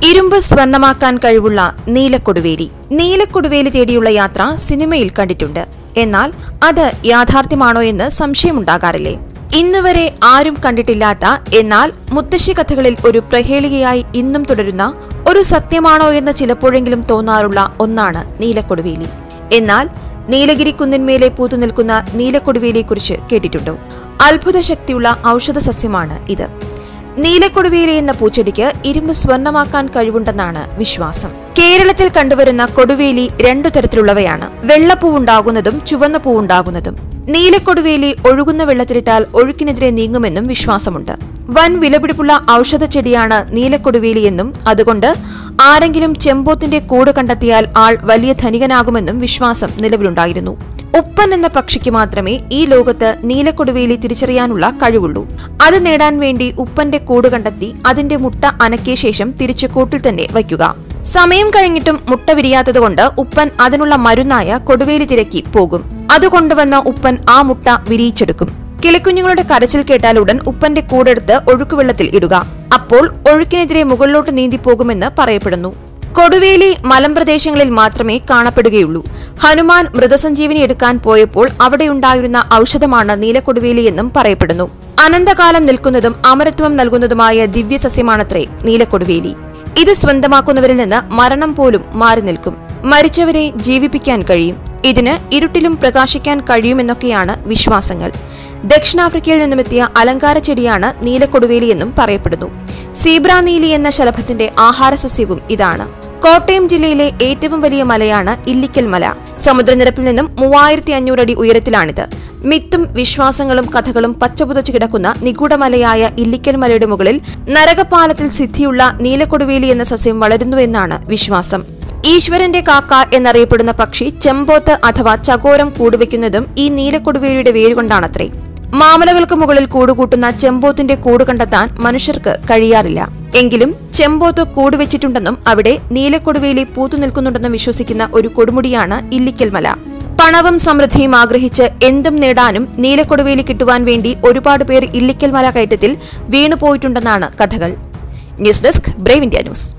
ഇരുമ്പ് സ്വർണമാക്കാൻ കഴിവുള്ള നീലക്കൊടുവേലി നീലക്കൊടുവേലി തേടിയുള്ള യാത്ര സിനിമയിൽ കണ്ടിട്ടുണ്ട് എന്നാൽ അത് യാഥാർത്ഥ്യമാണോ എന്ന് സംശയമുണ്ടാകാറില്ലേ ഇന്നുവരെ ആരും കണ്ടിട്ടില്ലാത്ത എന്നാൽ മുത്തശ്ശി കഥകളിൽ ഒരു പ്രഹേളികയായി ഇന്നും തുടരുന്ന ഒരു സത്യമാണോ എന്ന് ചിലപ്പോഴെങ്കിലും തോന്നാറുള്ള ഒന്നാണ് നീലക്കൊടുവേലി എന്നാൽ നീലഗിരി കുന്നിന്മേലെ പൂത്തുനിൽക്കുന്ന നീലക്കൊടുവേലിയെക്കുറിച്ച് കേട്ടിട്ടുണ്ടോ അത്ഭുത ശക്തിയുള്ള ഔഷധ സസ്യമാണ് ഇത് നീലക്കൊടുവേലി എന്ന പൂച്ചെടിക്ക് ഇരുമ്പ് സ്വർണമാക്കാൻ കഴിവുണ്ടെന്നാണ് വിശ്വാസം കേരളത്തിൽ കണ്ടുവരുന്ന കൊടുവേലി രണ്ടു തരത്തിലുള്ളവയാണ് വെള്ളപ്പൂവുണ്ടാകുന്നതും ചുവന്ന പൂവുണ്ടാകുന്നതും നീലക്കൊടുവേലി ഒഴുകുന്ന വെള്ളത്തിലിട്ടാൽ ഒഴുക്കിനെതിരെ നീങ്ങുമെന്നും വിശ്വാസമുണ്ട് വൻ വിലപിടിപ്പുള്ള ഔഷധ ചെടിയാണ് നീലക്കൊടുവേലി എന്നും അതുകൊണ്ട് ആരെങ്കിലും ചെമ്പോത്തിന്റെ കൂട് കണ്ടെത്തിയാൽ ആൾ വലിയ ധനികനാകുമെന്നും വിശ്വാസം നിലവിലുണ്ടായിരുന്നു ഉപ്പൻ എന്ന പക്ഷിക്ക് മാത്രമേ ഈ ലോകത്ത് നീലക്കൊടുവേലി തിരിച്ചറിയാനുള്ള കഴിവുള്ളൂ അത് നേടാൻ വേണ്ടി ഉപ്പന്റെ കൂട് കണ്ടെത്തി അതിന്റെ മുട്ട അനക്കിയ ശേഷം തിരിച്ച് കൂട്ടിൽ തന്നെ വയ്ക്കുക സമയം കഴിഞ്ഞിട്ടും മുട്ട വിരിയാത്തതുകൊണ്ട് ഉപ്പൻ അതിനുള്ള മരുന്നായ കൊടുവേലി തിരക്കി പോകും അത് കൊണ്ടുവന്ന ഉപ്പൻ ആ മുട്ട വിരിയിച്ചെടുക്കും കിളിക്കുഞ്ഞുങ്ങളുടെ കരച്ചിൽ കേട്ടാൽ ഉടൻ ഉപ്പന്റെ കൂടെടുത്ത് ഒഴുക്കുവെള്ളത്തിൽ ഇടുക അപ്പോൾ ഒഴുക്കിനെതിരെ മുകളിലോട്ട് നീന്തിപ്പോകുമെന്ന് പറയപ്പെടുന്നു കൊടുവേലി മലമ്പ്രദേശങ്ങളിൽ മാത്രമേ കാണപ്പെടുകയുള്ളൂ ഹനുമാൻ മൃതസഞ്ജീവനി എടുക്കാൻ പോയപ്പോൾ അവിടെയുണ്ടായിരുന്ന ഔഷധമാണ് നീലക്കൊടുവേലി എന്നും പറയപ്പെടുന്നു അനന്തകാലം നിൽക്കുന്നതും അമരത്വം നൽകുന്നതുമായ ദിവ്യസസ്യമാണത്രേ നീലക്കൊടുവേലി ഇത് സ്വന്തമാക്കുന്നവരിൽ നിന്ന് മരണം പോലും മാറി നിൽക്കും മരിച്ചവരെ ജീവിപ്പിക്കാൻ കഴിയും ഇതിന് ഇരുട്ടിലും പ്രകാശിക്കാൻ കഴിയുമെന്നൊക്കെയാണ് വിശ്വാസങ്ങൾ ദക്ഷിണാഫ്രിക്കയിൽ നിന്നുമെത്തിയ അലങ്കാര ചെടിയാണ് നീലക്കൊടുവേലി എന്നും പറയപ്പെടുന്നു സീബ്ര നീലി എന്ന ശലഭത്തിന്റെ ആഹാരസസ്യവും ഇതാണ് കോട്ടയം ജില്ലയിലെ ഏറ്റവും വലിയ മലയാണ് ഇല്ലിക്കൽ മല സമുദ്രനിരപ്പിൽ നിന്നും മൂവായിരത്തി അഞ്ഞൂറ് അടി ഉയരത്തിലാണിത് മിത്തും വിശ്വാസങ്ങളും കഥകളും പച്ചപുതച്ചു കിടക്കുന്ന നിഗൂഢമലയായ ഇല്ലിക്കൽ മലയുടെ മുകളിൽ നരകപാലത്തിൽ സിദ്ധിയുള്ള നീലക്കൊടുവേലി എന്ന സസ്യം വളരുന്നുവെന്നാണ് വിശ്വാസം ഈശ്വരന്റെ കാക്ക എന്നറിയപ്പെടുന്ന പക്ഷി ചെമ്പോത്ത് അഥവാ ചകോരം കൂടുവെക്കുന്നതും ഈ നീലക്കൊടുവേലിയുടെ വേരുകൊണ്ടാണത്രേ മാമലകൾക്ക് മുകളിൽ കൂടുകൂട്ടുന്ന ചെമ്പോത്തിന്റെ കൂട് കണ്ടെത്താൻ മനുഷ്യർക്ക് കഴിയാറില്ല എങ്കിലും ചെമ്പോത്ത് കൂടുവെച്ചിട്ടുണ്ടെന്നും അവിടെ നീലക്കൊടുവേലി പൂത്തുനിൽക്കുന്നുണ്ടെന്നും വിശ്വസിക്കുന്ന ഒരു കൊടുമുടിയാണ് ഇല്ലിക്കൽ മല പണവും സമൃദ്ധിയും ആഗ്രഹിച്ച് എന്തും നേടാനും നീലക്കൊടുവേലി കിട്ടുവാൻ വേണ്ടി ഒരുപാട് പേർ ഇല്ലിക്കൽ മല കയറ്റത്തിൽ വീണുപോയിട്ടുണ്ടെന്നാണ് കഥകൾ news desk brave India news